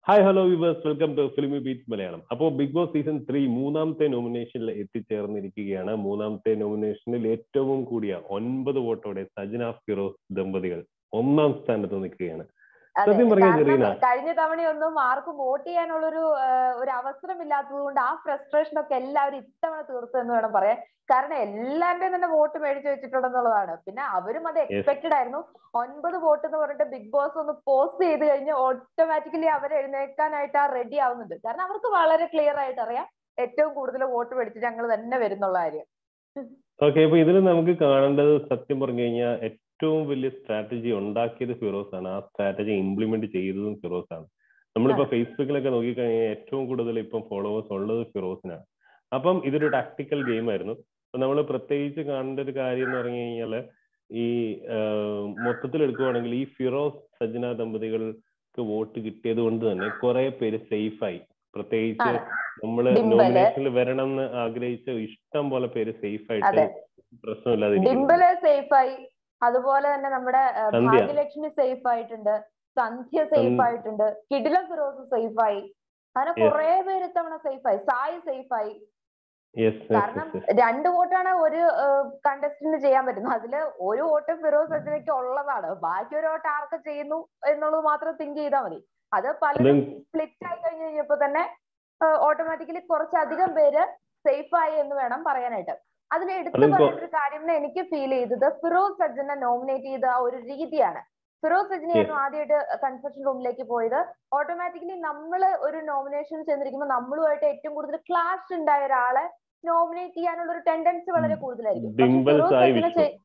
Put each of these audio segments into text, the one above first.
Hi hello viewers welcome to Filmibeat Malayalam അപ്പോൾ Bigg boss season three മൂന്നാമത്തെ നോമിനേഷനിൽ എത്തിച്ചേർന്നിരിക്കുകയാണ് മൂന്നാമത്തെ നോമിനേഷനിൽ ഏറ്റവും കൂടിയ ഒൻപത് വോട്ടോടെ സജന ഫിറോസ് ദമ്പതികൾ ഒന്നാം സ്ഥാനത്ത് നിൽക്കുകയാണ് അതെ, സത്യം പറഞ്ഞാ കാരണം ജെറീന. കഴിഞ്ഞ തവണയൊന്നും ആർക്കും വോട്ട് ചെയ്യാനുള്ളൊരു ആ, ഒരു അവസരം ഇല്ലാത്തത് കൊണ്ട് ആ ഫ്രസ്ട്രേഷൻ ഒക്കെ എല്ലാവരും ഇത്തവണ തീർത്തു എന്ന് വേണം പറയാൻ കാരണം എല്ലാവരുടെയും തന്നെ വോട്ട് മേടിച്ചു വെച്ചിട്ടുണ്ടെന്നുള്ളതാണ് പിന്നെ അവരും അത് എക്സ്പെക്ടഡ് ആയിരുന്നു ഒൻപത് വോട്ട് എന്ന് പറഞ്ഞിട്ട് ബിഗ് ബോസ് ഒന്ന് പോസ്റ്റ് ചെയ്ത് കഴിഞ്ഞ് ഓട്ടോമാറ്റിക്കലി അവർ എഴുന്നേൽക്കാനായിട്ട് ആ റെഡി ആവുന്നുണ്ട് കാരണം അവർക്ക് വളരെ ക്ലിയർ ആയിട്ട് അറിയാം ഏറ്റവും കൂടുതൽ വോട്ട് മേടിച്ച് ഞങ്ങൾ തന്നെ വരുന്നുള്ള കാര്യം ഓക്കെ അപ്പൊ ഇതിൽ നമുക്ക് കാണേണ്ടത് സത്യം പറഞ്ഞു കഴിഞ്ഞാൽ ഏറ്റവും വലിയ സ്ട്രാറ്റജി ഉണ്ടാക്കിയത് ഫിറോസ് ആണ് ആ സ്ട്രാറ്റജി ഇംപ്ലിമെന്റ് ചെയ്തതും ഫിറോസ് ആണ് നമ്മളിപ്പോ ഫേസ്ബുക്കിലൊക്കെ നോക്കിക്കഴിഞ്ഞാൽ ഏറ്റവും കൂടുതൽ ഇപ്പം ഫോളോവേഴ്സ് ഉള്ളത് ഫിറോസിനാണ് അപ്പം ഇതൊരു ടാക്ടിക്കൽ ഗെയിം ആയിരുന്നു അപ്പൊ നമ്മൾ പ്രത്യേകിച്ച് കാണേണ്ട ഒരു കാര്യം എന്ന് പറഞ്ഞു കഴിഞ്ഞാല് ഈ മൊത്തത്തിൽ എടുക്കുവാണെങ്കിൽ ഈ ഫിറോസ് സജ്ജന ദമ്പതികൾക്ക് വോട്ട് കിട്ടിയത് കൊണ്ട് തന്നെ കുറെ പേര് സേഫായി പ്രത്യേകിച്ച് ആണ്. നമ്മള് ഡിംബല്. നോമിനേഷനിൽ വരണം എന്ന് ആഗ്രഹിച്ച ഇഷ്ടം പോലെ പേര് സേഫ് ആയിട്ട് അതെ. പ്രശ്നമില്ലാതെ ഡിംബല് സേഫായി അതുപോലെ തന്നെ നമ്മുടെ ആ, സന്ധ്യ. ഭാഗ്യലക്ഷ്മി സേഫ് ആയിട്ടുണ്ട് സന്ധ്യ സേഫ് സന്ധ്യ. ആയിട്ടുണ്ട് കിടില ഫിറോസ് സേഫ് ആയി അങ്ങനെ Yes. കുറെ പേര് ഇത്തവണ സേഫ് ആയി സായി സേഫ് ആയി യെസ് കാരണം രണ്ട് വോട്ടാണ് ഒരു കണ്ടസ്റ്റന്റിന് ചെയ്യാൻ പറ്റുന്നത് അതില് ഒരു വോട്ട് ഫിറോസ് സജ്ജനയ്ക്ക് ഉള്ളതാണ് ബാക്കി ഒരു വോട്ട് ആർക്ക് ചെയ്യുന്നു എന്നുള്ളത് മാത്രം തിങ്ക് ചെയ്താൽ മതി അത് പലരും സ്പ്ലിറ്റ് ആയി കഴിഞ്ഞ് കഴിഞ്ഞപ്പോ തന്നെ ഓട്ടോമാറ്റിക്കലി കുറച്ചധികം പേര് സേഫ് ആയി എന്ന് വേണം പറയാനായിട്ട് അതിൽ എടുത്തു അതും കൊ- പറയേണ്ട ഒരു കാര്യം എന്ന് എനിക്ക് ഫീൽ ചെയ്തത് ഫിറോസ് സജ്ജനെ നോമിനേറ്റ് ചെയ്ത ആ ഒരു രീതിയാണ് ഫിറോസ് സജ്ജനെയായിരുന്നു ആദ്യമായിട്ട് കൺഫെഷൻ റൂമിലേക്ക് പോയത് ഓട്ടോമാറ്റിക്കലി നമ്മൾ ഒരു നോമിനേഷൻ ചെന്നിരിക്കുമ്പോൾ നമ്മളുമായിട്ട് ഏറ്റവും കൂടുതൽ ക്ലാഷ് ഉണ്ടായ ഒരാളെ നോമിനേറ്റ് ചെയ്യാനുള്ള ഒരു ടെൻഡൻസി വളരെ കൂടുതലായിരിക്കും പക്ഷെ ഡിംബൽ ഫിറോസ് സായി സജ്ജനെ വിഷ്ണു ചെയ്-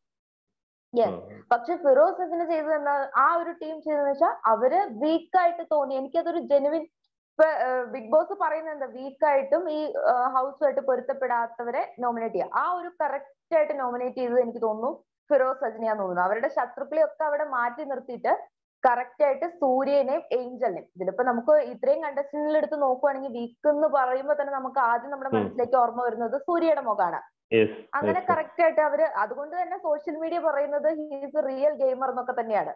Yes. പക്ഷെ ഫിറോസ് സജിന് ചെയ്തത് എന്താ ആ ഒരു ടീം ചെയ്തതെന്ന് വെച്ചാൽ അവര് വീക്ക് ആയിട്ട് തോന്നി എനിക്കതൊരു ജെനുവിൻ ഇപ്പൊ ബിഗ് ബോസ് പറയുന്നത് എന്താ വീക്ക് ആയിട്ടും ഈ ഹൗസുമായിട്ട് പൊരുത്തപ്പെടാത്തവരെ നോമിനേറ്റ് ചെയ്യുക ആ ഒരു കറക്റ്റ് ആയിട്ട് നോമിനേറ്റ് ചെയ്തത് എനിക്ക് തോന്നുന്നു ഫിറോസ് സജിനെയാന്ന് തോന്നുന്നു അവരുടെ ശത്രുക്കളെ ഒക്കെ അവിടെ മാറ്റി നിർത്തിയിട്ട് കറക്റ്റ് ആയിട്ട് സൂര്യനെയും ഏഞ്ചലിനെയും ഇതിലിപ്പോ നമുക്ക് ഇത്രയും കണ്ടസ്റ്റന്റിൽ എടുത്ത് നോക്കുവാണെങ്കിൽ വീക്ക് എന്ന് പറയുമ്പോൾ തന്നെ നമുക്ക് ആദ്യം നമ്മുടെ ഉം. മനസ്സിലേക്ക് ഓർമ്മ വരുന്നത് സൂര്യയുടെ മുഖമാണ് യെസ് അങ്ങനെ കറക്റ്റ് ആയിട്ട് അവര് അതുകൊണ്ട് തന്നെ സോഷ്യൽ മീഡിയ പറയുന്നത് ഹീസ് റിയൽ ഗെയിമർ എന്നൊക്കെ തന്നെയാണ്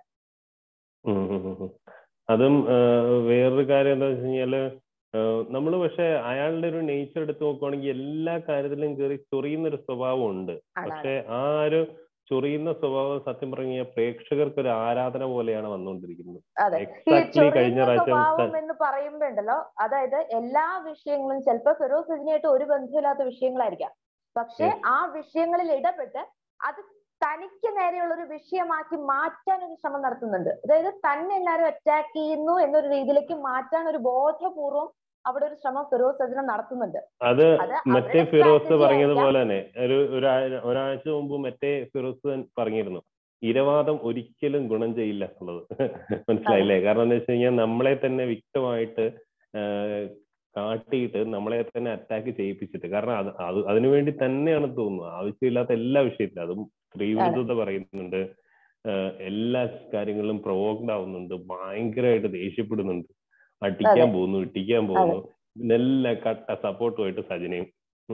അതും ആ, വേറൊരു കാര്യം എന്താ വെച്ച് കഴിഞ്ഞാല് നമ്മൾ പക്ഷെ അയാളുടെ ഒരു നേച്ചർ എടുത്ത് നോക്കുവാണെങ്കിൽ എല്ലാ കാര്യത്തിലും കയറി ചൊറിയുന്ന ഒരു സ്വഭാവം ഉണ്ട് ആണ് പക്ഷെ ആ ഒരു ചൊറിയുന്ന സ്വഭാവം സത്യം പറഞ്ഞു കഴിഞ്ഞാൽ പ്രേക്ഷകർക്ക് ഒരു ആരാധന പോലെയാണ് വന്നുകൊണ്ടിരിക്കുന്നത് അതെ ഈ എക്സാക്ട്ലി കഴിഞ്ഞ ചൊറിയുന്ന പ്രാവശ്യം സ്വഭാവം എന്ന് പറയുമ്പോ ഉണ്ടല്ലോ അതായത് എല്ലാ വിഷയങ്ങളും ചിലപ്പോ ഫിറോസ് ഇതിനായിട്ട് ഒരു ബന്ധമില്ലാത്ത വിഷയങ്ങളായിരിക്കാം പക്ഷെ ആ വിഷയങ്ങളിൽ ഇടപെട്ട് അത് തനിക്ക് നേരെയുള്ള ഒരു വിഷയമാക്കി മാറ്റാൻ ഒരു ശ്രമം നടത്തുന്നുണ്ട് അതായത് തന്നെ എല്ലാവരും അറ്റാക്ക് ചെയ്യുന്നു എന്നൊരു രീതിയിലേക്ക് മാറ്റാൻ ഒരു ബോധപൂർവം അവിടെ ഒരു ശ്രമം ഫിറോസ് സജന നടത്തുന്നുണ്ട് അത് അത് മറ്റേ അവരുടെ ഫിറോസ് strategy പറഞ്ഞതുപോലെ തന്നെ ഒരു ഒരാ- ഒരാഴ്ച മുമ്പ് മറ്റേ ഫിറോസ് തന്നെ പറഞ്ഞിരുന്നു ഇരവാദം ഒരിക്കലും ഗുണം ചെയ്യില്ല എന്നുള്ളത് മനസ്സിലായില്ലേ കാരണം എന്താ വെച്ച് കഴിഞ്ഞാൽ നമ്മളെ തന്നെ വ്യക്തമായിട്ട് ആഹ് കാട്ടിയിട്ട് നമ്മളെ തന്നെ അറ്റാക്ക് ചെയ്യിപ്പിച്ചിട്ട് കാരണം അത് അത് അതിനുവേണ്ടി തന്നെയാണ് തോന്നുന്നത് ആവശ്യമില്ലാത്ത എല്ലാ വിഷയത്തിലും അതും സ്ത്രീവിരുദ്ധത പറയുന്നുണ്ട് ആഹ് എല്ലാ കാര്യങ്ങളിലും പ്രൊവോക്ഡ് ആവുന്നുണ്ട് ഭയങ്കരമായിട്ട് ദേഷ്യപ്പെടുന്നുണ്ട് അടിക്കാൻ അതെ. പോകുന്നു ഇട്ടിക്കാൻ പോകുന്നു നല്ല കട്ട സപ്പോർട്ടുമായിട്ട് സജനയും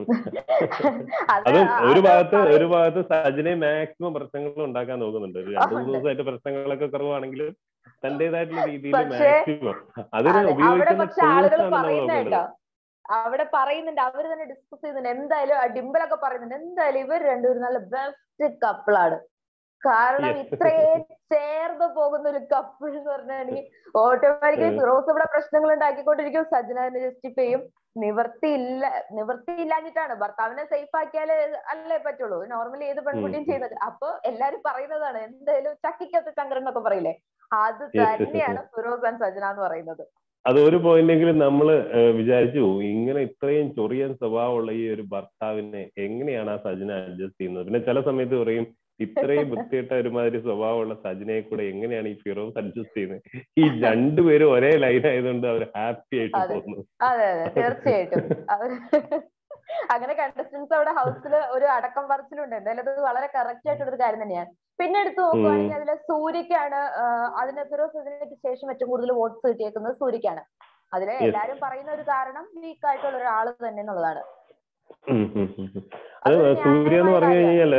അത് അതും ഒരു അത് ഭാഗത്ത് പറയും- ഒരു ഭാഗത്ത് സജനെ മാക്സിമം പ്രശ്നങ്ങൾ ഉണ്ടാക്കാൻ നോക്കുന്നുണ്ട് ഒരു രണ്ടു മൂന്ന് ഉണ്ട്. ദിവസമായിട്ട് പ്രശ്നങ്ങളൊക്കെ കുറവാണെങ്കിലും തന്റേതായിട്ടുള്ള രീതിയിൽ പക്ഷേ- മാക്സിമം അതിന് അതെ, അവിടെ ഉപയോഗിക്കുന്ന പക്ഷെ ആളുകൾ tools ആണ് നമ്മൾ പറയുന്ന നോക്കേണ്ടത് കേട്ടോ അവിടെ പറയുന്നുണ്ട് അവര് തന്നെ ഡിസ്കസ് ചെയ്യുന്നുണ്ട് എന്തായാലും ആ ഡിംബലൊക്കെ പറയുന്നുണ്ട് എന്തായാലും ഇവർ രണ്ടുപേരും നല്ല ബെസ്റ്റ് കപ്പിളാണ് കാരണം Yes. ഇത്രയും ചേർന്ന് പോകുന്ന ഒരു കപ്പിൾ എന്ന് പറഞ്ഞാണെങ്കിൽ ഓട്ടോമാറ്റിക്കലി ഉം. ഫിറോസ് ഇവിടെ പ്രശ്നങ്ങൾ ഉണ്ടാക്കിക്കൊണ്ടിരിക്കും സജ്ജന ജസ്റ്റിഫൈ ചെയ്യും നിവർത്തിയില്ല നിവർത്തിയില്ലാഞ്ഞിട്ടാണ് ഭർത്താവിനെ സേഫ് ആക്കിയാലേ അല്ലേ പറ്റുള്ളൂ നോർമലി ഏത് പെൺകുട്ടിയും ഉം. ചെയ്യുന്നത് അപ്പൊ എല്ലാരും പറയുന്നതാണ് എന്തായാലും ചക്കിക്കത്ത് ചങ്കരൻ എന്നൊക്കെ പറയില്ലേ അത് yes, yes. തന്നെയാണ് ഫിറോസ് ആൻഡ് സജ്ജന എന്ന് പറയുന്നത് അത് ഒരു പോയിന്റെങ്കിലും നമ്മൾ വിചാരിച്ചു പോകും ഇങ്ങനെ ഇത്രയും ചൊറിയൻ സ്വഭാവമുള്ള ഈ ഒരു ഭർത്താവിനെ എങ്ങനെയാണ് ആ സജന അഡ്ജസ്റ്റ് ചെയ്യുന്നത് പിന്നെ ചില സമയത്ത് പറയും ഇത്രയും വൃത്തിയിട്ട ഒരുമാതിരി സ്വഭാവമുള്ള സജനയെ കൂടെ എങ്ങനെയാണ് ഈ ഫിറോസ് അഡ്ജസ്റ്റ് ചെയ്യുന്നത് ഈ രണ്ടുപേരും ഒരേ ലൈൻ ആയതുകൊണ്ട് അവർ ഹാപ്പി ആയിട്ട് അതെ. പോകുന്നു അതെ അതെ തീർച്ചയായിട്ടും അവര് അങ്ങനെ കണ്ടസ്റ്റൻസ് അവിടെ ഹൗസിൽ ഒരു അടക്കം പറച്ചിലുണ്ട് എന്തായാലും അത് വളരെ കറക്റ്റ് ആയിട്ടുള്ള ഒരു കാര്യം തന്നെയാണ് പിന്നെ എടുത്ത് നോക്കുവാണെങ്കിൽ അതിലെ സൂര്യക്കാണ് അതിന് ഫിറോസ് ഇതിനേക്ക് ശേഷം ഏറ്റവും കൂടുതൽ വോട്ട്സ് കിട്ടിയേക്കുന്നത് സൂര്യക്കാണ് അതിലെ Yes. എല്ലാരും പറയുന്ന ഒരു കാരണം വീക്ക് ആയിട്ടുള്ള ഒരാൾ തന്നെ എന്നുള്ളതാണ് ഉം ഉം ഉം ഉം. അത് അതൊരു സൂര്യ എന്ന് പറഞ്ഞു ന്യായമായ കഴിഞ്ഞാല്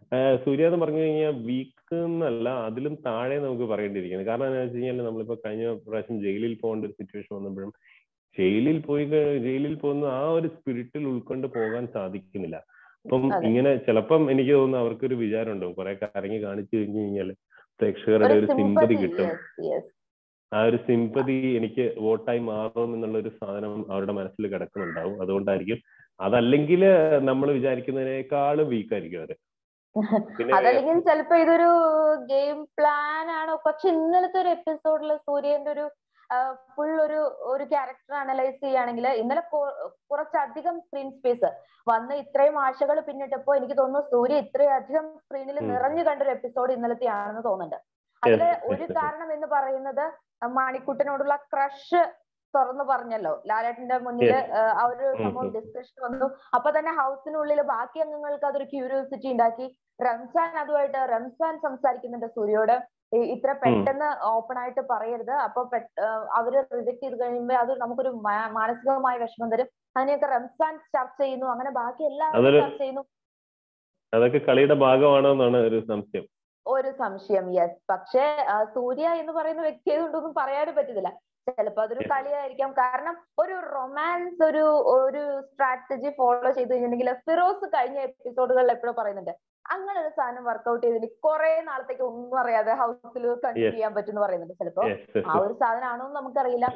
സൂര്യ എന്ന് പറഞ്ഞു കഴിഞ്ഞാൽ വീക്ക് എന്നല്ല അതിലും താഴെ നമുക്ക് പറയേണ്ടിയിരിക്കുന്നത് കാരണം എന്താ വെച്ച് കഴിഞ്ഞാൽ നമ്മളിപ്പോ കഴിഞ്ഞ പ്രാവശ്യം ജയിലിൽ പോകേണ്ട ഒരു സിറ്റുവേഷൻ വന്നപ്പോഴും ജയിലിൽ പോയി ജയിലിൽ പോകുന്ന ആ ഒരു സ്പിരിറ്റിൽ ഉൾക്കൊണ്ട് പോകാൻ സാധിക്കുന്നില്ല അപ്പം ഇങ്ങനെ ചിലപ്പം എനിക്ക് തോന്നുന്നു അവർക്കൊരു വിചാരം ഉണ്ടാവും കുറെ കറങ്ങി കാണിച്ചു കഴിഞ്ഞു കഴിഞ്ഞാൽ പ്രേക്ഷകരുടെ ഒരു സിമ്പതി കിട്ടും ആ ഒരു സിമ്പതി എനിക്ക് വോട്ടായി മാറും എന്നുള്ള ഒരു സാധനം അവരുടെ മനസ്സിൽ കിടക്കുന്നുണ്ടാവും അതുകൊണ്ടായിരിക്കും അതല്ലെങ്കിൽ നമ്മൾ വിചാരിക്കുന്നതിനേക്കാളും വീക്ക് ആയിരിക്കും അവര് അതല്ലെങ്കിൽ ചിലപ്പോ ഇതൊരു ഗെയിം പ്ലാൻ ആണോ പക്ഷെ ഇന്നലത്തെ ഒരു എപ്പിസോഡിൽ സൂര്യന്റെ ഒരു ഫുൾ ഒരു ഒരു ക്യാരക്ടർ അനലൈസ് ചെയ്യുകയാണെങ്കിൽ ഇന്നലെ കുറച്ചധികം സ്ക്രീൻ സ്പേസ് വന്ന് ഇത്രയും ആശകൾ പിന്നിട്ടപ്പോ എനിക്ക് തോന്നുന്നു സൂര്യ ഇത്രയും അധികം സ്ക്രീനിൽ നിറഞ്ഞു കണ്ട ഒരു എപ്പിസോഡ് ഇന്നലത്തെ ആണെന്ന് തോന്നുന്നുണ്ട് അതില് ഒരു കാരണം എന്ന് പറയുന്നത് മണിക്കുട്ടനോടുള്ള ക്രഷ് തുറന്നു പറഞ്ഞല്ലോ ലാലേട്ടന്റെ മുന്നിൽ ആ ഒരു സംഭവം ഡിസ്കഷൻ വന്നു അപ്പൊ തന്നെ ഹൗസിനുള്ളിൽ ബാക്കി അംഗങ്ങൾക്ക് അതൊരു ക്യൂരിയോസിറ്റി ഉണ്ടാക്കി റംസാൻ അതുമായിട്ട് റംസാൻ സംസാരിക്കുന്നുണ്ട് സൂര്യയോട് ഇത്ര പെട്ടെന്ന് ഓപ്പൺ ആയിട്ട് പറയരുത് അപ്പൊ അവര് റിജക്ട് ചെയ്ത് കഴിയുമ്പോൾ അത് നമുക്കൊരു മാനസികമായ വിഷമം തരും അതിനെയൊക്കെ റംസാൻ ചർച്ച ചെയ്യുന്നു അങ്ങനെ ബാക്കി എല്ലാവരും ചർച്ച ചെയ്യുന്നു അതൊക്കെ കളിയുടെ ഭാഗമാണോ എന്നാണ് ഒരു സംശയം ഒരു സംശയം യെസ് പക്ഷേ സൂര്യ എന്ന് പറയുന്ന വ്യക്തി ആയതുകൊണ്ടൊന്നും പറയാനും പറ്റുന്നില്ല ചിലപ്പോ അതൊരു കളിയായിരിക്കാം കാരണം ഒരു റൊമാൻസ് ഒരു ഒരു സ്ട്രാറ്റജി ഫോളോ ചെയ്ത് കഴിഞ്ഞിട്ടുണ്ടെങ്കിൽ ഫിറോസ് കഴിഞ്ഞ എപ്പിസോഡുകളിൽ എപ്പോഴും പറയുന്നുണ്ട് അങ്ങനെ ഒരു സാധനം വർക്ക്ഔട്ട് ചെയ്തിട്ട് കുറെ നാളത്തേക്ക് ഒന്നും അറിയാതെ ഹൗസിൽ കണ്ടിന്യൂ ചെയ്യാൻ പറ്റും പറയുന്നുണ്ട് ചിലപ്പോ ആ ഒരു സാധനമാണോ എന്ന് നമുക്കറിയില്ല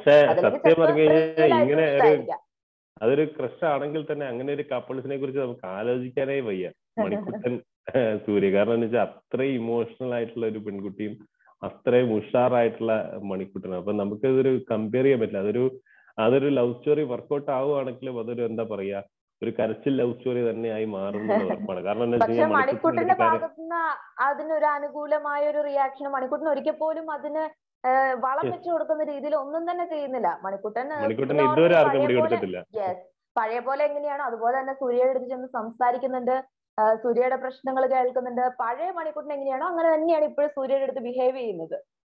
ഇങ്ങനെ അതൊരു ക്രഷ് ആണെങ്കിൽ തന്നെ അങ്ങനെ ഒരു കപ്പിൾസിനെ കുറിച്ച് നമുക്ക് ആലോചിക്കാനേ വയ്യ മണിക്കുട്ടൻ സൂര്യ കാരണം എന്ന് വെച്ചാൽ അത്രയും ഇമോഷണൽ ആയിട്ടുള്ള ഒരു പെൺകുട്ടിയും അത്രയും ഉഷാറായിട്ടുള്ള മണിക്കുട്ടനും അപ്പൊ നമുക്ക് ഇതൊരു കമ്പയർ ചെയ്യാൻ പറ്റില്ല അതൊരു അതൊരു ലവ് സ്റ്റോറി വർക്ക്ഔട്ട് ആവുകയാണെങ്കിലും അതൊരു എന്താ പറയാ ഒരു കരച്ചിൽ ലവ് സ്റ്റോറി തന്നെയായി മാറുന്നത് ഉറപ്പാണ് കാരണം പക്ഷെ മണിക്കുട്ടന്റെ ഭാഗത്തുനിന്ന് അതിനൊരു അനുകൂലമായ ഒരു റിയാക്ഷൻ മണിക്കുട്ടൻ ഒരിക്കൽ പോലും അതിന് വളം വെച്ചു കൊടുക്കുന്ന രീതിയിൽ ഒന്നും തന്നെ ചെയ്യുന്നില്ല മണിക്കുട്ടൻ മണിക്കുട്ടൻ ഇതുവരെ ആർക്കും പിടികൊടുത്തിട്ടില്ല പഴയ പോലെ എങ്ങനെയാണോ അതുപോലെ തന്നെ സൂര്യയുടെ അടുത്ത് ചെന്ന് സംസാരിക്കുന്നുണ്ട് സൂര്യയുടെ പ്രശ്നങ്ങൾ കേൾക്കുന്നുണ്ട് പഴയ മണിക്കൂട്ടിന് എങ്ങനെയാണോ അങ്ങനെ തന്നെയാണ് ഇപ്പോഴും സൂര്യയുടെ അടുത്ത് ബിഹേവ് ചെയ്യുന്നത്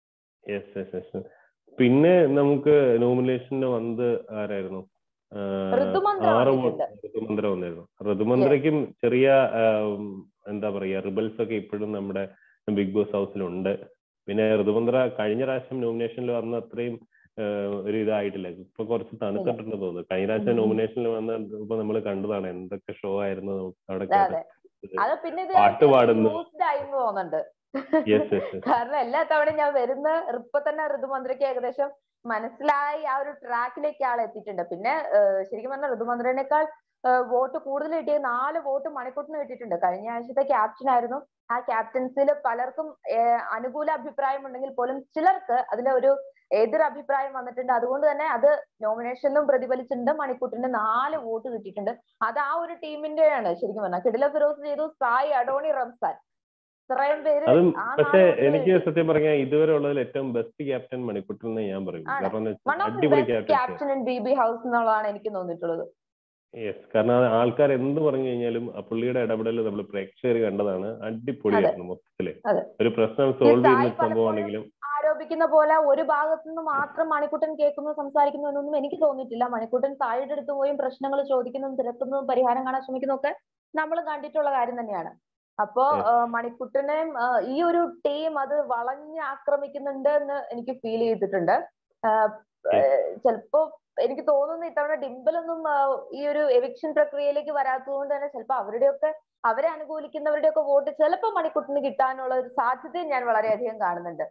പിന്നെ നമുക്ക് നോമിനേഷന് വന്നത് ആരായിരുന്നു ആറ് ഋതുമന്ത്ര വന്നായിരുന്നു ഋതുമന്ത്രയ്ക്കും ചെറിയ എന്താ പറയാ റിബൽസ് ഒക്കെ ഇപ്പോഴും നമ്മുടെ ബിഗ് ബോസ് ഹൗസിലുണ്ട് പിന്നെ ഋതുമന്ത്ര കഴിഞ്ഞ പ്രാവശ്യം നോമിനേഷനിൽ വന്ന അത്രയും ഒരു ഇതായിട്ടില്ല ഇപ്പൊ കുറച്ച് തണുത്തിട്ടുണ്ടെന്ന് തോന്നുന്നു കഴിഞ്ഞ പ്രാവശ്യം നോമിനേഷനിൽ വന്ന ഇപ്പൊ നമ്മൾ കണ്ടതാണ് എന്തൊക്കെ ഷോ ആയിരുന്നു അവിടെ പാട്ട് പാടുന്നു തോന്നുന്നുണ്ട് കാരണം എല്ലാ തവണയും ഞാൻ വരുന്ന ഇപ്പൊ തന്നെ ഋതുമന്ത്രയ്ക്ക് ഏകദേശം മനസ്സിലായി ആ ഒരു ട്രാക്കിലേക്ക് ആൾ എത്തിയിട്ടുണ്ട് പിന്നെ ശരിക്കും പറഞ്ഞാൽ ഋതുമന്ത്രനേക്കാൾ വോട്ട് കൂടുതൽ കിട്ടിയ നാല് വോട്ട് മണിക്കൂട്ടിന് കിട്ടിയിട്ടുണ്ട് കഴിഞ്ഞ ആഴ്ചത്തെ ക്യാപ്റ്റൻ ആയിരുന്നു ആ ക്യാപ്റ്റൻസിൽ പലർക്കും അനുകൂല അഭിപ്രായം ഉണ്ടെങ്കിൽ പോലും ചിലർക്ക് അതിലെ ഒരു എതിർ അഭിപ്രായം വന്നിട്ടുണ്ട് അതുകൊണ്ട് തന്നെ അത് നോമിനേഷനിലും പ്രതിഫലിച്ചിട്ടുണ്ട് മണിക്കൂട്ടിന് നാല് വോട്ട് കിട്ടിയിട്ടുണ്ട് അത് ആ ഒരു ടീമിന്റെയാണ് ശരിക്കും പറഞ്ഞാൽ കിടില ഫിറോസ് ചെയ്തു സായി അഡോണി റംസാൻ ഇത്രയും പേര് പക്ഷെ എനിക്ക് സത്യം പറഞ്ഞാൽ ഇതുവരെ ഉള്ളതിൽ ഏറ്റവും ബെസ്റ്റ് ക്യാപ്റ്റൻ മണിക്കുട്ടൻ എന്ന് ഞാൻ പറയും കാരണം അടിപൊളി ക്യാപ്റ്റൻ ബി ബി ഹൗസ് എന്നുള്ളതാണ് എനിക്ക് തോന്നിയിട്ടുള്ളത് യെസ് കാരണം ആൾക്കാർ എന്ത് പറഞ്ഞു കഴിഞ്ഞാലും ആ പുള്ളിയുടെ ഇടപെടൽ നമ്മൾ പ്രേക്ഷകർ കണ്ടതാണ് അടിപൊളിയായിരുന്നു മൊത്തത്തില് ഒരു പ്രശ്നം സോൾവ് ചെയ്യുന്ന സംഭവമാണെങ്കിലും ആരോപിക്കുന്ന പോലെ ഒരു ഭാഗത്തു നിന്ന് മാത്രം മണിക്കുട്ടൻ കേൾക്കുന്നു സംസാരിക്കുന്നു എന്നൊന്നും എനിക്ക് തോന്നിയിട്ടില്ല മണിക്കുട്ടൻ താഴെ അടുത്ത് പോയും പ്രശ്നങ്ങൾ ചോദിക്കുന്നതും തിരക്കുന്നതും പരിഹാരം കാണാൻ ശ്രമിക്കുന്നതും ഒക്കെ നമ്മൾ കണ്ടിട്ടുള്ള കാര്യം തന്നെയാണ് അപ്പോ മണിക്കുട്ടനെ ഈ ഒരു ടീം അത് വളഞ്ഞ് ആക്രമിക്കുന്നുണ്ട് എന്ന് എനിക്ക് ഫീൽ ചെയ്തിട്ടുണ്ട് ചിലപ്പോ എനിക്ക് തോന്നുന്നു ഇത്തവണ ഡിംപിളൊന്നും ഈ ഒരു എവിക്ഷൻ പ്രക്രിയയിലേക്ക് വരാത്തതുകൊണ്ട് തന്നെ ചിലപ്പോ അവരുടെയൊക്കെ അവരെ അനുകൂലിക്കുന്നവരുടെയൊക്കെ വോട്ട് ചിലപ്പോ മണിക്കുട്ടിന് കിട്ടാനുള്ള ഒരു സാധ്യതയും ഞാൻ വളരെയധികം കാണുന്നുണ്ട്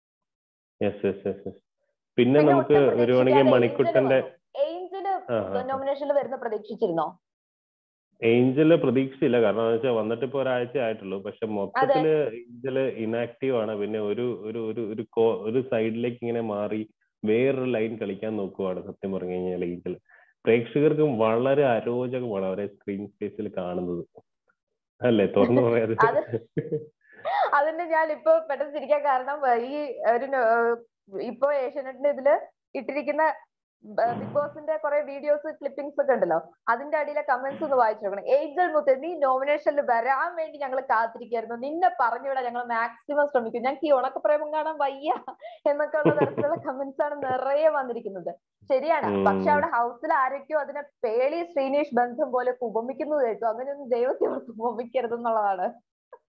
പിന്നെ നമുക്ക് വരുവാണെങ്കിൽ മണിക്കുട്ടന്റെ ഏഞ്ചല് നോമിനേഷനിൽ വരുന്ന പ്രതീക്ഷിച്ചിരുന്നോ ഏഞ്ചല് പ്രതീക്ഷയില്ല കാരണം എന്ന് വെച്ചാൽ വന്നിട്ട് ഇപ്പൊ ഒരാഴ്ച ആയിട്ടുള്ളൂ പക്ഷെ മൊത്തത്തില് ഏഞ്ചല് ഇനാക്റ്റീവ് ആണ് പിന്നെ ഒരു ഒരു ഒരു ഒരു ഒരു സൈഡിലേക്ക് ഇങ്ങനെ മാറി വേറൊരു ലൈൻ കളിക്കാൻ നോക്കുവാണ് സത്യം പറഞ്ഞു കഴിഞ്ഞാൽ ഏഞ്ചൽ പ്രേക്ഷകർക്ക് വളരെ അരോചകമാണ് അവരെ സ്ക്രീൻ സ്പേസിൽ കാണുന്നത് അല്ലേ തുറന്നു പറയാതെ അതിന്റെ ഞാൻ ഇപ്പൊ പെട്ടെന്ന് ചിരിക്കാൻ കാരണം ഈ ഒരു ഇപ്പൊ ഏഷ്യാനെറ്റിന്റെ ഇതില് ഇട്ടിരിക്കുന്ന ബിഗ് ബോസിന്റെ കുറെ വീഡിയോസ് ക്ലിപ്പിംഗ്സ് ഒക്കെ ഉണ്ടല്ലോ അതിന്റെ അടിയിലെ കമന്റ്സ് ഒന്ന് വായിച്ചു നോക്കണം ഏഞ്ചൽ മുത്ത് നീ നോമിനേഷനിൽ വരാൻ വേണ്ടി ഞങ്ങൾ കാത്തിരിക്കായിരുന്നു നിന്നെ പറഞ്ഞുവിടാൻ ഞങ്ങൾ മാക്സിമം ശ്രമിക്കും ഞങ്ങൾക്ക് ഈ ഉണക്കപ്രേമം കാണാൻ വയ്യ എന്നൊക്കെ ഉള്ള തരത്തിലുള്ള കമന്റ്സ് ആണ് നിറയെ വന്നിരിക്കുന്നത് ശരിയാണ് പക്ഷെ അവിടെ ഹൗസിൽ ആരൊക്കെയോ അതിനെ പേളി ശ്രീനേഷ് ബന്ധം പോലെ ഉപമിക്കുന്നത് കേട്ടു അങ്ങനെയൊന്നും ദൈവത്തെ ഉപമിക്കരുത് എന്നുള്ളതാണ്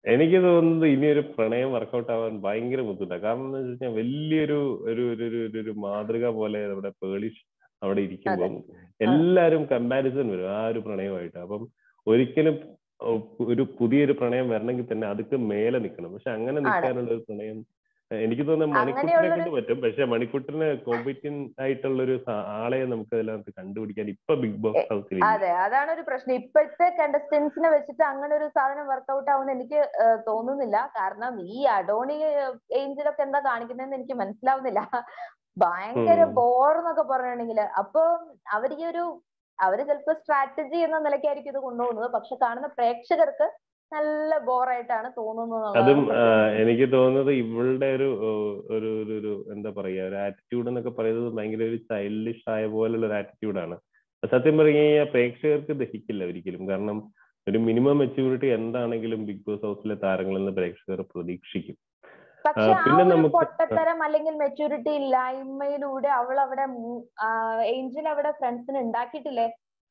എനിക്ക് തോന്നുന്നത് ഇനി ഒരു പ്രണയം വർക്കൗട്ട് ആവാൻ ഭയങ്കര ബുദ്ധിമുട്ടാണ് കാരണം എന്ന് വെച്ച് കഴിഞ്ഞാൽ വലിയൊരു ഒരു ഒരു ഒരു ഒരു ഒരു മാതൃക പോലെ നമ്മുടെ പേളിഷ് അവിടെ ഇരിക്കുമ്പം എല്ലാരും കമ്പാരിസൺ വരും ആ ഒരു പ്രണയമായിട്ട് അപ്പം ഒരിക്കലും ഒ- ഒരു പുതിയൊരു പ്രണയം വരണമെങ്കിൽ തന്നെ അതൊക്കെ മേലെ നിൽക്കണം പക്ഷെ അങ്ങനെ നിൽക്കാനുള്ള ഒരു പ്രണയം ഏഹ് എനിക്ക് തോന്നുന്നത് മണിക്കുട്ടിനെ അങ്ങനെയുള്ളൊരു- കൊണ്ട് പറ്റും പക്ഷെ മണിക്കുട്ടിന് കോമ്പറ്റീൻ ആയിട്ടുള്ള ഒരു ആളെ നമുക്ക് അതിനകത്ത് കണ്ടുപിടിക്കാൻ ഇപ്പൊ ബിഗ് ബോസ് ഹൗസിൽ ഇല്ല. അതെ അതാണ് ഒരു പ്രശ്നം ഇപ്പോഴത്തെ കണ്ടസ്റ്റൻസിനെ വെച്ചിട്ട് അങ്ങനെ ഒരു സാധനം വർക്കൗട്ട് ആവുമെന്ന് എനിക്ക് ഏഹ്, തോന്നുന്നില്ല കാരണം ഈ അഡോണി ഏഞ്ചലൊക്കെ എന്താ കാണിക്കുന്നതെന്ന് എനിക്ക് മനസ്സിലാവുന്നില്ല ഭയങ്കര ഉം. ബോർ എന്നൊക്കെ പറഞ്ഞിട്ടുണ്ടെങ്കിൽ അപ്പൊ അവർ ഈ ഒരു അവര് ചിലപ്പോ സ്ട്രാറ്റജി എന്ന നിലയ്ക്കായിരിക്കും ഇത് കൊണ്ടുപോകുന്നത് പക്ഷെ കാണുന്ന പ്രേക്ഷകർക്ക് നല്ല ബോറായിട്ടാണ് തോന്നുന്നത് അതും എന്നുള്ളതാണ് ആ, സത്യം. എനിക്ക് തോന്നുന്നത് ഇവളുടെ ഒരു ഓ, ഒരു ഒരു ഒരു എന്താ പറയാ ഒരു ആറ്റിറ്റ്യൂഡ് എന്നൊക്കെ പറയുന്നത് ഭയങ്കര ഒരു ചൈൽഡിഷ് ആയ പോലുള്ള ഒരു ആറ്റിറ്റ്യൂഡാണ് സത്യം പറഞ്ഞു കഴിഞ്ഞാൽ പ്രേക്ഷകർക്ക് ദഹിക്കില്ല ഒരിക്കലും കാരണം ഒരു മിനിമം മെച്യൂരിറ്റി എന്താണെങ്കിലും ബിഗ് ബോസ് ഹൗസിലെ താരങ്ങളിൽ നിന്ന് പ്രേക്ഷകർ പ്രതീക്ഷിക്കും പക്ഷെ ആ പിന്നെ ഒരു നമുക്ക് പൊട്ടത്തരം അല്ലെങ്കിൽ മെച്യൂരിറ്റി ഇല്ലായ്മയിലൂടെ അവൾ അവിടെ ഏഞ്ചൽ അവിടെ ഫ്രണ്ട്സിന് ഉണ്ടാക്കിയിട്ടില്ലേ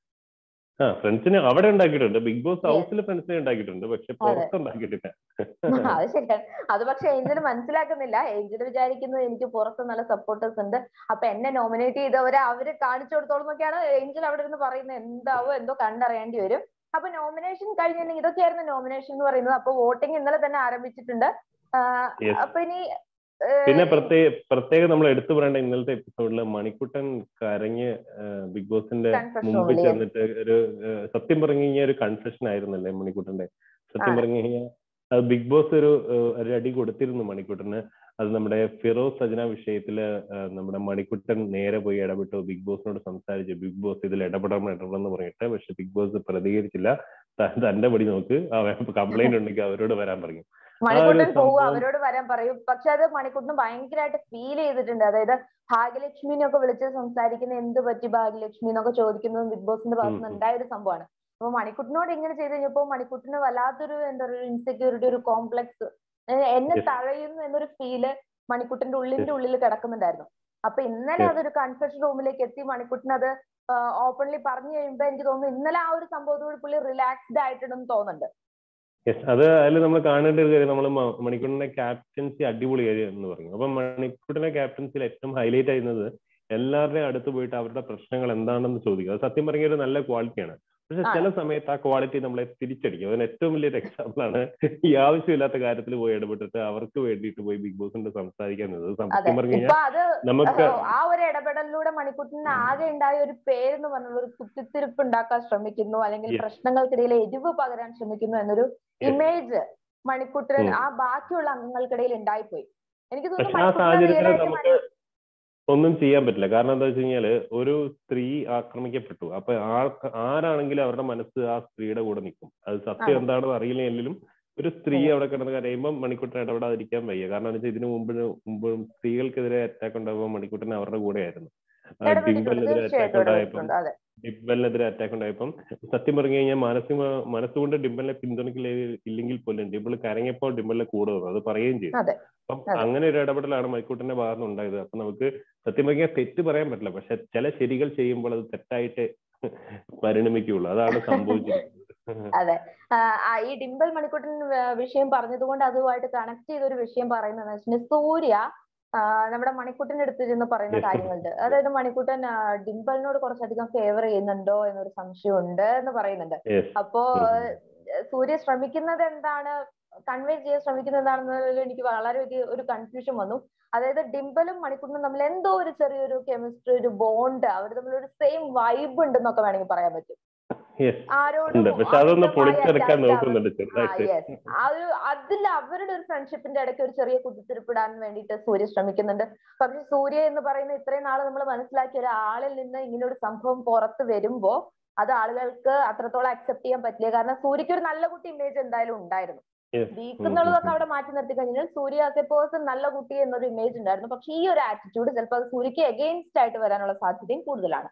ആ ഫ്രണ്ട്സിനെ അവിടെ ഉണ്ടാക്കിയിട്ടുണ്ട് ബിഗ് ബോസ് Yes. ഹൗസിൽ ഫ്രണ്ട്സിനെ ഉണ്ടാക്കിയിട്ടുണ്ട് പക്ഷെ പുറത്ത് ഉണ്ടാക്കിയിട്ടില്ല അത് ശരിയാണ് അത് പക്ഷെ ഏഞ്ചൽ മനസ്സിലാക്കുന്നില്ല ഏഞ്ചൽ വിചാരിക്കുന്നത് എനിക്ക് പുറത്ത് നല്ല സപ്പോർട്ടേഴ്സ് ഉണ്ട് അപ്പൊ എന്നെ നോമിനേറ്റ് ചെയ്തവരെ അവര് കാണിച്ചു കൊടുത്തോളം എന്നൊക്കെയാണ് ഏഞ്ചൽ അവിടെ ഇരുന്ന് പറയുന്നത് എന്താവോ എന്തോ കണ്ടറിയേണ്ടി വരും അപ്പൊ നോമിനേഷൻ കഴിഞ്ഞിട്ടുണ്ടെങ്കിൽ ഇതൊക്കെയായിരുന്നു നോമിനേഷൻ എന്ന് പറയുന്നത് അപ്പൊ വോട്ടിംഗ് ഇന്നലെ തന്നെ ആരംഭിച്ചിട്ടുണ്ട് ആഹ് Yes. അപ്പൊ ഇനി ഏഹ്, പിന്നെ പ്രത്യേക പ്രത്യേകം നമ്മൾ എടുത്തു പറയേണ്ട ഇന്നലത്തെ എപ്പിസോഡിൽ മണിക്കുട്ടൻ കരഞ്ഞ് ബിഗ് ബോസിന്റെ Confession മുമ്പിൽ room ല്. ചെന്നിട്ട് ഒരു ഏഹ്, സത്യം പറഞ്ഞു കഴിഞ്ഞാൽ ഒരു കൺഫെഷൻ ആയിരുന്നല്ലേ മണിക്കുട്ടന്റെ സത്യം ആണ്. പറഞ്ഞു കഴിഞ്ഞാൽ അത് ബിഗ് ബോസ് ഒരു ഏഹ്, ഒരു അടി കൊടുത്തിരുന്നു മണിക്കുട്ടന് അത് നമ്മുടെ ഫിറോസ് സജന വിഷയത്തില് ഏഹ്, നമ്മുടെ മണിക്കുട്ടൻ നേരെ പോയി ഇടപെട്ടു ബിഗ് ബോസിനോട് സംസാരിച്ചു ബിഗ് ബോസ് ഇതിൽ ഇടപെടണം ഇടപെടണം എന്ന് പറഞ്ഞിട്ട് പക്ഷെ ബിഗ് ബോസ് പ്രതികരിച്ചില്ല ത- തന്റെ പടി നോക്ക് കംപ്ലൈന്റ് ഉണ്ടെങ്കിൽ അവരോട് വരാൻ പറഞ്ഞു മണിക്കൂട്ടൻ ഒരു പോവുക സംഭവം- അവരോട് വരാൻ പറയും പക്ഷെ അത് മണിക്കൂട്ടിന് ഭയങ്കരമായിട്ട് ഫീൽ ചെയ്തിട്ടുണ്ട് അതായത് ഭാഗ്യലക്ഷ്മിനെ ഒക്കെ വിളിച്ച് സംസാരിക്കുന്ന എന്ത് പറ്റി ഭാഗ്യലക്ഷ്മി എന്നൊക്കെ ചോദിക്കുന്നതും ബിഗ് ബോസിന്റെ ഭാഗത്ത് നിന്ന് ഉം ഉം. ഉണ്ടായ ഒരു സംഭവമാണ് അപ്പൊ മണിക്കുട്ടിനോട് ഇങ്ങനെ ചെയ്ത് കഴിഞ്ഞപ്പോ മണിക്കുട്ടിന് വല്ലാത്തൊരു എന്താ പറയുക ഇൻസെക്യൂരിറ്റി ഒരു കോംപ്ലക്സ് എന്നെ Yes. തഴയുന്നു എന്നൊരു ഫീല് മണിക്കുട്ടിന്റെ ഉള്ളിന്റെ ഉള്ളിൽ കിടക്കുന്നുണ്ടായിരുന്നു അപ്പൊ ഇന്നലെ Yes. അതൊരു കൺഫെഷൻ റൂമിലേക്ക് എത്തി മണിക്കുട്ടിന് അത് ഓപ്പൺലി പറഞ്ഞു കഴിയുമ്പോ എനിക്ക് തോന്നുന്നു ഇന്നലെ ആ ഒരു സംഭവത്തോട് പുള്ളി റിലാക്സ്ഡ് ആയിട്ടുണ്ടെന്ന് തോന്നുന്നുണ്ട് യെസ് അത് അതിൽ നമ്മൾ കാണേണ്ട ഒരു കാര്യം നമ്മൾ മണിക്കൂറിന്റെ ക്യാപ്റ്റൻസി അടിപൊളിയായി എന്ന് പറഞ്ഞു അപ്പൊ മണിക്കൂറിന്റെ ക്യാപ്റ്റൻസിയിൽ ഏറ്റവും ഹൈലൈറ്റ് ആയിരുന്നത് എല്ലാവരുടെയും അടുത്ത് പോയിട്ട് അവരുടെ പ്രശ്നങ്ങൾ എന്താണെന്ന് ചോദിക്കുക അത് സത്യം പറഞ്ഞ ഒരു നല്ല ക്വാളിറ്റിയാണ് പക്ഷെ ചില സമയത്ത് ആ ക്വാളിറ്റി നമ്മളെ തിരിച്ചടിക്കും അതിന് ഏറ്റവും വലിയൊരു എക്സാമ്പിൾ ആണ് ഈ ആവശ്യമില്ലാത്ത കാര്യത്തിൽ പോയി ഇടപെട്ടിട്ട് അവർക്ക് വേണ്ടിയിട്ട് പോയി ബിഗ് ബോസിന്റെ സംസാരിക്കുന്നത് അതെ സത്യം പറഞ്ഞു ഇപ്പൊ കഴിഞ്ഞാൽ അത് നമുക്ക് ഓ, ആ ഒരു ഇടപെടലിലൂടെ മണിക്കുട്ടിന് ആകെ ഉണ്ടായ ഒരു പേരെന്ന് പറഞ്ഞുള്ള ഒരു കുത്തിത്തിരിപ്പ് ഉണ്ടാക്കാൻ ശ്രമിക്കുന്നു അല്ലെങ്കിൽ Yes. പ്രശ്നങ്ങൾക്കിടയിൽ എരിവ് പകരാൻ ശ്രമിക്കുന്നു എന്നൊരു Yes. ഇമേജ് മണിക്കുട്ടൻ ഉം. ആ ബാക്കിയുള്ള അംഗങ്ങൾക്കിടയിൽ ഉണ്ടായിപ്പോയി എനിക്ക് പക്ഷെ തോന്നുന്നു ആ മണിക്കുട്ടനെ സാഹചര്യത്തിൽ റിയൽ ആയിട്ട് നമുക്ക് ഒന്നും ചെയ്യാൻ പറ്റില്ല കാരണം എന്താ വെച്ച് കഴിഞ്ഞാല് ഒരു സ്ത്രീ ആക്രമിക്കപ്പെട്ടു അപ്പൊ ആർക്ക് ആരാണെങ്കിലും അവരുടെ മനസ്സ് ആ സ്ത്രീയുടെ കൂടെ നിൽക്കും അത് സത്യം ആണ്. എന്താണെന്ന് അറിയില്ലെങ്കിലും ഒരു സ്ത്രീ അതെ. അവിടെ കിടന്ന് കരയുമ്പോൾ മണിക്കൂട്ടൻ ഇടപെടാതിരിക്കാൻ വയ്യ കാരണം എന്താ വെച്ചാൽ ഇതിനു മുമ്പ് മുമ്പും സ്ത്രീകൾക്കെതിരെ അറ്റാക്ക് ഉണ്ടാകുമ്പോൾ മണിക്കൂട്ടൻ അവരുടെ കൂടെയായിരുന്നു ആ, ഇടപെട്ടിട്ടുണ്ട് ഡിംബലിനെതിരെ അറ്റാക്ക് തീർച്ചയായിട്ടും ഉണ്ടായപ്പം ഇടപെട്ടിട്ടുണ്ട് അതെ ഡിംബലിനെതിരെ അറ്റാക്ക് ഉണ്ടായപ്പം സത്യം പറഞ്ഞു കഴിഞ്ഞാൽ മാനസിക മനസ്സുകൊണ്ട് ഡിംബലിനെ പിന്തുണയ്ക്കില്ല ഇല്ലെങ്കിൽ പോലും ഡിംബിൾ കരങ്ങിയപ്പോൾ ഡിംബലിനെ കൂടെ വന്നു അത് പറയുകയും ചെയ്തു അതെ അപ്പം അതെ. അങ്ങനെ ഒരു ഇടപെടലാണ് മൈക്കൂട്ടിന്റെ ഭാഗത്ത് ഉണ്ടായത് അപ്പൊ നമുക്ക് സത്യം പറഞ്ഞാൽ തെറ്റ് പറയാൻ പറ്റില്ല പക്ഷെ ചില ശരികൾ ചെയ്യുമ്പോൾ അത് തെറ്റായിട്ട് പരിണമിക്കുള്ളൂ അതാണ് സംഭവിച്ചിരിക്കുന്നത് അതെ ആ, ആ, ഈ ഡിംപിൾ മണിക്കുട്ടൻ വ- വിഷയം പറഞ്ഞതുകൊണ്ട് അതുമായിട്ട് കണക്ട് ചെയ്ത ഒരു വിഷയം പറയുന്നത് വെച്ചിട്ടുണ്ടെങ്കിൽ സൂര്യ ആ, നമ്മുടെ മണിക്കുട്ടന്റെ അടുത്തിരുന്ന് പറയുന്ന Yes. കാര്യങ്ങളുണ്ട് അതായത് മണിക്കുട്ടൻ ആ, ഡിംപിളിനോട് കുറച്ചധികം ഫേവർ ചെയ്യുന്നുണ്ടോ എന്നൊരു സംശയമുണ്ട് എന്ന് പറയുന്നുണ്ട് Yes. അപ്പോ ഉം. ഏഹ്, സൂര്യ ശ്രമിക്കുന്നത് എന്താണ് കൺവേ ചെയ്യാൻ ശ്രമിക്കുന്നത് എന്താണെന്നതിൽ എനിക്ക് വളരെ വലിയ ഒരു കൺഫ്യൂഷൻ വന്നു അതായത് ഡിംപിളും മണിക്കുട്ടനും തമ്മിൽ എന്തോ ഒരു ചെറിയൊരു കെമിസ്ട്രി ഒരു ബോണ്ട് അവർ തമ്മിൽ ഒരു സെയിം വൈബ് ഉണ്ടെന്നൊക്കെ വേണമെങ്കിൽ പറയാൻ പറ്റും Yes. ആരോടും ഉണ്ട് പക്ഷെ അതൊന്ന് അമിതമായി പൊളിച്ചെടുക്കാൻ attached ആവാൻ- നോക്കുന്നുണ്ട് ആ ചെറുതായിട്ട് യെസ് ആ ഒരു അതിൽ അവരുടെ ഒരു ഫ്രണ്ട്ഷിപ്പിന്റെ ഇടയ്ക്ക് ഒരു ചെറിയ കുത്തിത്തിരിപ്പിടാൻ വേണ്ടിയിട്ട് സൂര്യ ശ്രമിക്കുന്നുണ്ട് പക്ഷെ സൂര്യ എന്ന് പറയുന്ന ഇത്രയും നാള് നമ്മൾ മനസ്സിലാക്കിയ ഒരാളിൽ നിന്ന് ഇങ്ങനെ ഒരു സംഭവം പുറത്ത് വരുമ്പോ അത് ആളുകൾക്ക് അത്രത്തോളം അക്സെപ്റ്റ് ചെയ്യാൻ പറ്റില്ല കാരണം സൂര്യക്ക് ഒരു നല്ല കുട്ടി ഇമേജ് എന്തായാലും ഉണ്ടായിരുന്നു Yes. വീക്ക് ഉം, എന്നുള്ളതൊക്കെ ഉം, അവിടെ മാറ്റി നിർത്തി കഴിഞ്ഞാൽ സൂര്യ ആസ് എ പേഴ്സൺ നല്ല കുട്ടി എന്നൊരു ഇമേജ് ഉണ്ടായിരുന്നു പക്ഷെ ഈ ഒരു ആറ്റിറ്റ്യൂഡ് ചിലപ്പോൾ അത് സൂര്യക്ക് എഗെയിൻസ്റ്റ് ആയിട്ട് വരാനുള്ള സാധ്യതയും കൂടുതലാണ്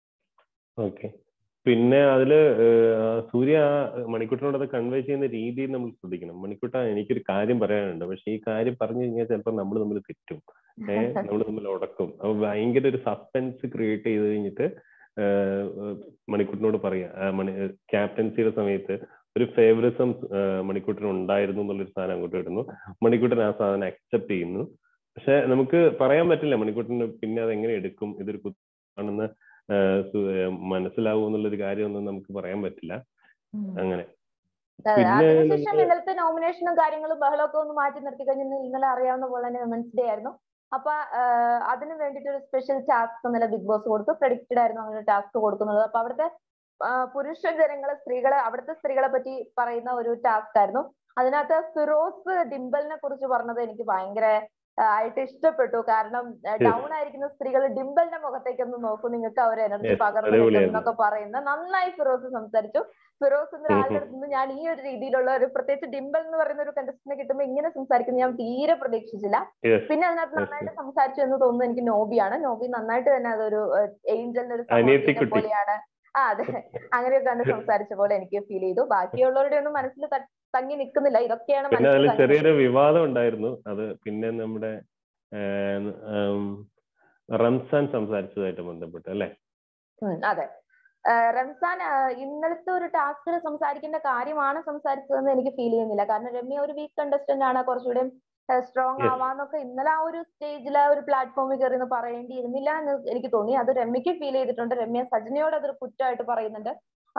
ഓക്കെ പിന്നെ അതില് ഏഹ്, സൂര്യ ആ മണിക്കുട്ടനോട് അത് കൺവേ ചെയ്യുന്ന രീതി നമ്മൾ ശ്രദ്ധിക്കണം മണിക്കുട്ട എനിക്കൊരു കാര്യം പറയാനുണ്ട് പക്ഷെ ഈ കാര്യം പറഞ്ഞു കഴിഞ്ഞാൽ ചിലപ്പോൾ നമ്മൾ തമ്മിൽ തെറ്റും ഏഹ് നമ്മൾ തമ്മിൽ ഉടക്കും അപ്പൊ ഭയങ്കര ഒരു സസ്പെൻസ് ക്രിയേറ്റ് ചെയ്ത് കഴിഞ്ഞിട്ട് ഏഹ്, ഏഹ്, മണിക്കുട്ടനോട് പറയാ ആ, മണി ക്യാപ്റ്റൻസിയുടെ സമയത്ത് ഒരു ഫേവറിസം മണിക്കൂട്ടിന് ഉണ്ടായിരുന്നു എന്നുള്ളൊരു സാധനം അങ്ങോട്ട് വരുന്നു മണിക്കൂട്ടൻ ആ സാധനം അക്സെപ്റ്റ് ചെയ്യുന്നു പക്ഷെ നമുക്ക് പറയാൻ പറ്റില്ല മണിക്കൂട്ടിന് പിന്നെ അത് എങ്ങനെ എടുക്കും ഇതൊരു കുത്താണെന്ന് മനസ്സിലാവും എന്നുള്ളൊരു കാര്യമൊന്നും നമുക്ക് പറയാൻ പറ്റില്ല അങ്ങനെ അതിനുശേഷം ഇന്നലത്തെ നോമിനേഷനും കാര്യങ്ങളും ബഹളമൊക്കെ ഒന്ന് മാറ്റി നിർത്തി കഴിഞ്ഞാൽ ഇന്നലെ അറിയാവുന്ന പോലെ തന്നെ വിമൻസ് ഡേ ആയിരുന്നു അപ്പൊ അതിന് വേണ്ടിയിട്ട് ഒരു സ്പെഷ്യൽ ടാസ്ക് ഇന്നലെ ബിഗ് ബോസ് കൊടുത്തു പ്രഡിക്റ്റഡ് ആയിരുന്നു അങ്ങനെ ടാസ്ക് കൊടുക്കുന്നത് അപ്പൊ അവിടുത്തെ പുരുഷ ജനങ്ങളെ സ്ത്രീകളെ അവിടുത്തെ സ്ത്രീകളെ പറ്റി പറയുന്ന ഒരു ടാസ്ക് ആയിരുന്നു അതിനകത്ത് ഫിറോസ് ഡിംബലിനെ കുറിച്ച് പറഞ്ഞത് എനിക്ക് ഭയങ്കര ആയിട്ട് ഇഷ്ടപ്പെട്ടു കാരണം ഡൗൺ ആയിരിക്കുന്ന സ്ത്രീകൾ ഡിംബലിന്റെ മുഖത്തേക്ക് ഒന്ന് നോക്കൂ നിങ്ങൾക്ക് അവർ എനർജി പകർന്നു എന്നൊക്കെ പറയുന്ന നന്നായി ഫിറോസ് സംസാരിച്ചു ഫിറോസ് എന്ന ഒരാളുടെ അടുത്ത് നിന്ന് ഞാൻ ഈ ഒരു രീതിയിലുള്ള ഒരു പ്രത്യേകിച്ച് ഡിംബൽ എന്ന് പറയുന്ന ഒരു കണ്ടസ്റ്റന്റിനെ കിട്ടുമ്പോൾ ഇങ്ങനെ സംസാരിക്കുന്നത് ഞാൻ തീരെ പ്രതീക്ഷിച്ചില്ല പിന്നെ അതിനകത്ത് നന്നായിട്ട് സംസാരിച്ചു എന്ന് തോന്നുന്നു എനിക്ക് നോബിയാണ് നോബി നന്നായിട്ട് തന്നെ അതൊരു ഏഞ്ചലിന്റെ ഒരു പോലെയാണ് ആ അതെ അങ്ങനെയൊക്കെ കണ്ട് സംസാരിച്ച പോലെ എനിക്ക് ഫീൽ ചെയ്തു ബാക്കിയുള്ളവരുടെ ഒന്നും മനസ്സിൽ തങ്ങി നിൽക്കുന്നില്ല ഇതൊക്കെയാണ് പിന്നെ അതിൽ ചെറിയൊരു വിവാദം ഉണ്ടായിരുന്നു അത് പിന്നെ നമ്മുടെ റംസാൻ സംസാരിച്ചതായിട്ട് ബന്ധപ്പെട്ട് അല്ലേ അതെ റംസാൻ ഇന്നലത്തെ ഒരു ടാസ്കിൽ സംസാരിക്കേണ്ട കാര്യമാണ് സംസാരിച്ചതെന്ന് എനിക്ക് ഫീൽ ചെയ്യുന്നില്ല കാരണം രമ്യ ഒരു വീക്ക് കണ്ടസ്റ്റന്റ് ആണ് കുറച്ചുകൂടെ സ്ട്രോങ് ആവാന്നൊക്കെ ഇന്നലെ ആ ഒരു സ്റ്റേജിൽ ആ ഒരു പ്ലാറ്റ്ഫോമിൽ കയറി എന്ന് പറയേണ്ടിയിരുന്നില്ല എന്ന് എനിക്ക് തോന്നി അത് രമ്യക്ക് ഫീൽ ചെയ്തിട്ടുണ്ട് രമ്യ സജനയോട് അതൊരു കുറ്റമായിട്ട് പറയുന്നുണ്ട്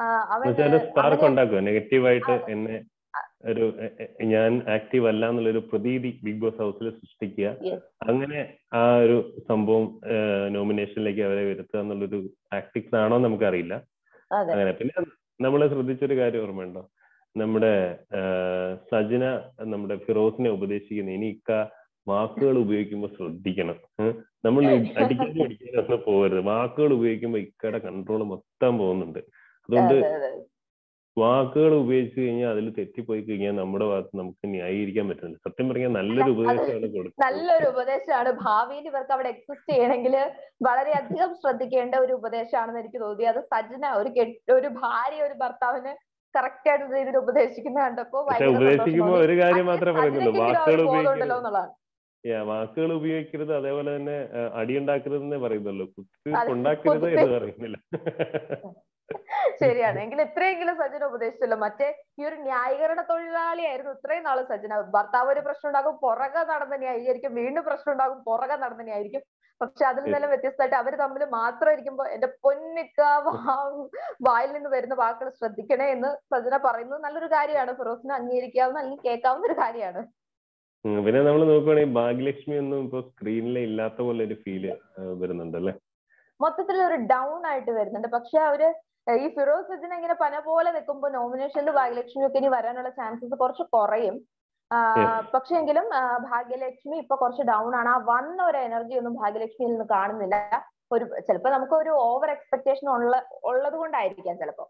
അവൻ നെഗറ്റീവായിട്ട് എന്നെ ഒരു ഞാൻ ആക്റ്റീവ് അല്ല എന്നുള്ളൊരു പ്രതീതി ബിഗ് ബോസ് ഹൗസിൽ സൃഷ്ടിക്കുക അങ്ങനെ ആ ഒരു സംഭവം നോമിനേഷനിലേക്ക് അവരെ വരുത്തുക എന്നുള്ളൊരു ടാക്ടിക്സ് ആണോ നമുക്കറിയില്ല അങ്ങനെ പിന്നെ നമ്മൾ ശ്രദ്ധിച്ചൊരു കാര്യം ഓർമ്മയുണ്ടോ നമ്മുടെ സജന നമ്മുടെ ഫിറോസിനെ ഉപദേശിക്കുന്ന ഇനി ഇക്ക വാക്കുകൾ ഉപയോഗിക്കുമ്പോൾ ശ്രദ്ധിക്കണം നമ്മൾ അടിക്കാനും അടിക്കാനും ഒന്നും പോകരുത് വാക്കുകൾ ഉപയോഗിക്കുമ്പോൾ ഇക്കയുടെ കൺട്രോൾ മൊത്തം പോകുന്നുണ്ട് അതുകൊണ്ട് വാക്കുകൾ ഉപയോഗിച്ച് കഴിഞ്ഞാൽ അതിൽ തെറ്റിപ്പോയി കഴിഞ്ഞാൽ നമ്മുടെ ഭാഗത്ത് നമുക്ക് ന്യായീകരിക്കാൻ പറ്റുന്നില്ല സത്യം പറഞ്ഞാൽ നല്ലൊരു ഉപദേശമാണ് കൊടുക്കുന്നത് നല്ലൊരു ഉപദേശമാണ് ഭാവിയിൽ ഇവർക്ക് അവിടെ എക്സിസ്റ്റ് ചെയ്യണമെങ്കിൽ വളരെയധികം ശ്രദ്ധിക്കേണ്ട ഒരു ഉപദേശമാണെന്ന് എനിക്ക് തോന്നി അത് സജന ഒരു ഒരു ഭാര്യ ഒരു ഭർത്താവിന് കറക്റ്റ് ആയിട്ട് രീതിയിൽ ഉപദേശിക്കുന്ന കണ്ടപ്പോ ഉപദേശിക്കുമ്പോൾ ഒരു കാര്യം മാത്രമേ പറയുന്നുള്ളൂ വാക്കുകൾ ഉപയോഗിക്കുന്നുള്ളതാണ് വാക്കുകൾ ഉപയോഗിക്കരുത് അതേപോലെ തന്നെ അടിയുണ്ടാക്കരുത് എന്നേ പറയുന്നുള്ളൂ കുത്തി ഉണ്ടാക്കരുത് എന്ന് പറയുന്നില്ല ശരിയാണ് എങ്കിൽ എത്രയെങ്കിലും സജന ഉപദേശിച്ചല്ലോ മറ്റേ ഈ ഒരു ന്യായീകരണ തൊഴിലാളിയായിരുന്നു ഇത്രയും നാള് സജന ഭർത്താവ് ഒരു പ്രശ്നം ഉണ്ടാകും പുറകെ നടന്ന് ന്യായീകരിക്കും വീണ്ടും പ്രശ്നം ഉണ്ടാകും പുറകെ നടന്ന് ന്യായീകരിക്കും പക്ഷെ അതിൽ നിന്നെല്ലാം വ്യത്യസ്തമായിട്ട് അവർ തമ്മിൽ മാത്രം ഇരിക്കുമ്പോൾ എന്റെ പൊന്നിക്ക വായിൽ നിന്ന് വരുന്ന വാക്കുകൾ ശ്രദ്ധിക്കണേ എന്ന് സജന പറയുന്നത് നല്ലൊരു കാര്യമാണ് ഫിറോസിന് അംഗീകരിക്കാവുന്ന അല്ലെങ്കിൽ കേൾക്കാവുന്ന ഒരു കാര്യമാണ് പിന്നെ നമ്മൾ നോക്കുവാണെങ്കിൽ ഭാഗ്യലക്ഷ്മി ഒന്നും ഇപ്പൊ സ്ക്രീനിൽ ഇല്ലാത്ത പോലെ ഒരു ഫീല് വരുന്നുണ്ട് അല്ലേ മൊത്തത്തിൽ ഒരു ഡൗൺ ആയിട്ട് വരുന്നുണ്ട് പക്ഷെ അവര് ഈ ഫിറോസ് സജിന ഇങ്ങനെ പന പോലെ നിൽക്കുമ്പോൾ നോമിനേഷനിൽ ഭാഗ്യലക്ഷ്മി ഒക്കെ ഇനി വരാനുള്ള ചാൻസസ് കുറച്ച് കുറയും പക്ഷെ എങ്കിലും ഭാഗ്യലക്ഷ്മി ഇപ്പൊ കുറച്ച് ഡൗൺ ആണ് ആ വന്ന ഒരു എനർജി ഒന്നും ഭാഗ്യലക്ഷ്മിയിൽ നിന്ന് കാണുന്നില്ല ഒരു ചിലപ്പോ നമുക്ക് ഒരു ഓവർ എക്സ്പെക്ടേഷൻ ഉള്ള ഉള്ളത് കൊണ്ടായിരിക്കാം ചിലപ്പോ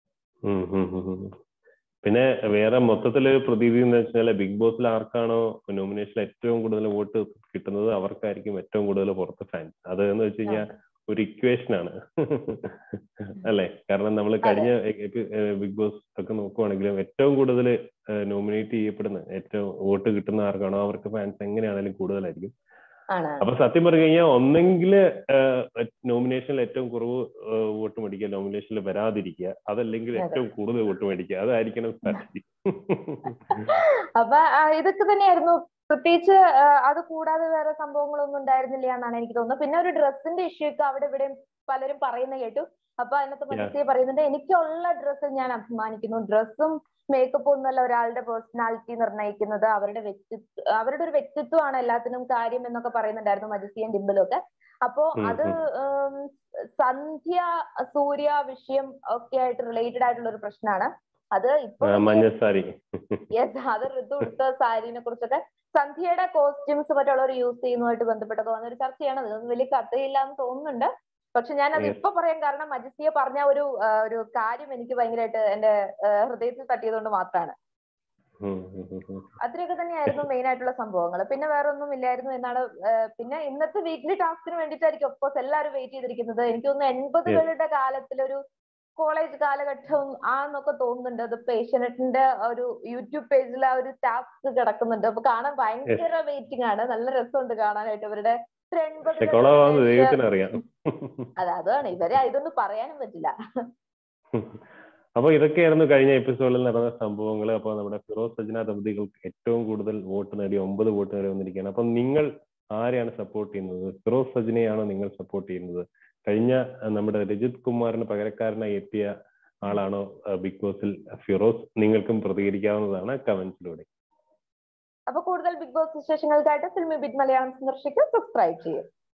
പിന്നെ വേറെ മൊത്തത്തില് പ്രതീതി എന്ന് വെച്ചാൽ ബിഗ് ബോസിൽ ആർക്കാണോ നോമിനേഷനിൽ ഏറ്റവും കൂടുതൽ വോട്ട് കിട്ടുന്നത് അവർക്കായിരിക്കും ഏറ്റവും കൂടുതൽ പുറത്ത് ഫാൻസ് അത് എന്ന് വെച്ച് കഴിഞ്ഞാൽ ഒരു ഇക്വേഷൻ ആണ് അല്ലെ കാരണം നമ്മൾ കഴിഞ്ഞ ബിഗ് ബോസ് ഒക്കെ നോക്കുവാണെങ്കിലും ഏറ്റവും കൂടുതൽ നോമിനേറ്റ് ചെയ്യപ്പെടുന്ന ഏറ്റവും വോട്ട് കിട്ടുന്ന ആർക്കാണോ അവർക്ക് ഫാൻസ് എങ്ങനെയാണെങ്കിലും കൂടുതലായിരിക്കും അപ്പൊ സത്യം പറഞ്ഞു കഴിഞ്ഞാൽ ഒന്നെങ്കിൽ നോമിനേഷനിൽ ഏറ്റവും കുറവ് വോട്ട് മേടിക്കുക നോമിനേഷനിൽ വരാതിരിക്കുക അതല്ലെങ്കിൽ ഏറ്റവും കൂടുതൽ വോട്ട് മേടിക്കുക അതായിരിക്കണം സ്ട്രാറ്റജി അപ്പൊ ഇതൊക്കെ തന്നെയായിരുന്നു പ്രത്യേകിച്ച് അത് കൂടാതെ വേറെ സംഭവങ്ങളൊന്നും ഉണ്ടായിരുന്നില്ല എന്നാണ് എനിക്ക് തോന്നുന്നത് പിന്നെ ഒരു ഡ്രസ്സിന്റെ ഇഷ്യൂ ഒക്കെ അവിടെ ഇവിടെ പലരും പറയുന്ന കേട്ടു അപ്പൊ അതിനകത്ത് മനസ്സിൽ പറയുന്നുണ്ട് എനിക്കുള്ള ഡ്രസ്സ് ഞാൻ അഭിമാനിക്കുന്നു ഡ്രസ്സും മേക്കപ്പും ഒന്നല്ല ഒരാളുടെ പേഴ്സണാലിറ്റി നിർണ്ണയിക്കുന്നത് അവരുടെ വ്യക്തിത്വ അവരുടെ ഒരു വ്യക്തിത്വമാണ് എല്ലാത്തിനും കാര്യം എന്നൊക്കെ പറയുന്നുണ്ടായിരുന്നു മജസിയും ഡിംബിളും ഒക്കെ അപ്പോ അത് സന്ധ്യ സൂര്യ വിഷയം ഒക്കെ ആയിട്ട് റിലേറ്റഡ് ആയിട്ടുള്ള ഒരു പ്രശ്നമാണ് അത് ഇപ്പൊ യെസ് അത് ഋതു ഉടുത്ത സാരിനെ കുറിച്ചൊക്കെ സന്ധ്യയുടെ കോസ്റ്റ്യൂംസ് മറ്റുള്ളവർ യൂസ് ചെയ്യുന്നതുമായിട്ട് ബന്ധപ്പെട്ടൊക്കെ വന്ന ഒരു ചർച്ചയാണ് അതൊന്നും വലിയ കഥയില്ല എന്ന് തോന്നുന്നുണ്ട് പക്ഷെ ഞാൻ അത് ഇപ്പൊ പറയാൻ കാരണം മജിസിയെ പറഞ്ഞ ഒരു ഒരു കാര്യം എനിക്ക് ഭയങ്കരമായിട്ട് എന്റെ ഹൃദയത്തിൽ തട്ടിയതുകൊണ്ട് മാത്രമാണ് അത്രയൊക്കെ തന്നെയായിരുന്നു മെയിൻ ആയിട്ടുള്ള സംഭവങ്ങൾ പിന്നെ വേറെ ഒന്നും ഇല്ലായിരുന്നു എന്നാണ് പിന്നെ ഇന്നത്തെ വീക്ക്ലി ടാസ്കിന് വേണ്ടിയിട്ടായിരിക്കും ഒഫ്കോഴ്സ് എല്ലാവരും വെയിറ്റ് ചെയ്തിരിക്കുന്നത് എനിക്ക് തോന്നുന്നു എൺപതുകളുടെ കാലത്തിലൊരു കോളേജ് കാലഘട്ടം ആന്നൊക്കെ തോന്നുന്നുണ്ട് അത് പേഷ്യനറ്റിന്റെ ഒരു യൂട്യൂബ് പേജിൽ ആ ഒരു ടാസ്ക് കിടക്കുന്നുണ്ട് അപ്പൊ കാണാൻ ഭയങ്കര വെയിറ്റിംഗ് ആണ് നല്ല രസമുണ്ട് കാണാനായിട്ട് ഇവരുടെ അറിയാം അതെ അതാണ് ഇവരെ ഇതൊന്നും പറയാനും പറ്റില്ല അപ്പൊ ഇതൊക്കെയായിരുന്നു കഴിഞ്ഞ എപ്പിസോഡിൽ നടന്ന സംഭവങ്ങൾ അപ്പോൾ നമ്മുടെ ഫിറോസ് സജ്ന ദമ്പതികൾക്ക് ഏറ്റവും കൂടുതൽ വോട്ട് നേടി ഒമ്പത് വോട്ട് നേടി വന്നിരിക്കുകയാണ് അപ്പം നിങ്ങൾ ആരെയാണ് സപ്പോർട്ട് ചെയ്യുന്നത് ഫിറോസ് സജ്നയാണോ നിങ്ങൾ സപ്പോർട്ട് ചെയ്യുന്നത് കഴിഞ്ഞ നമ്മുടെ രജിത് കുമാറിന് പകരക്കാരനായി എത്തിയ ആളാണോ ബിഗ് ബോസിൽ ഫിറോസ് നിങ്ങൾക്കും പ്രതികരിക്കാവുന്നതാണ് കമന്റ്സിലൂടെ അപ്പൊ കൂടുതൽ ബിഗ് ബോസ് വിശേഷങ്ങൾക്കായിട്ട് ഫിൽമി ബിഗ് മലയാളം സന്ദർശിക്കുക സബ്സ്ക്രൈബ് ചെയ്യും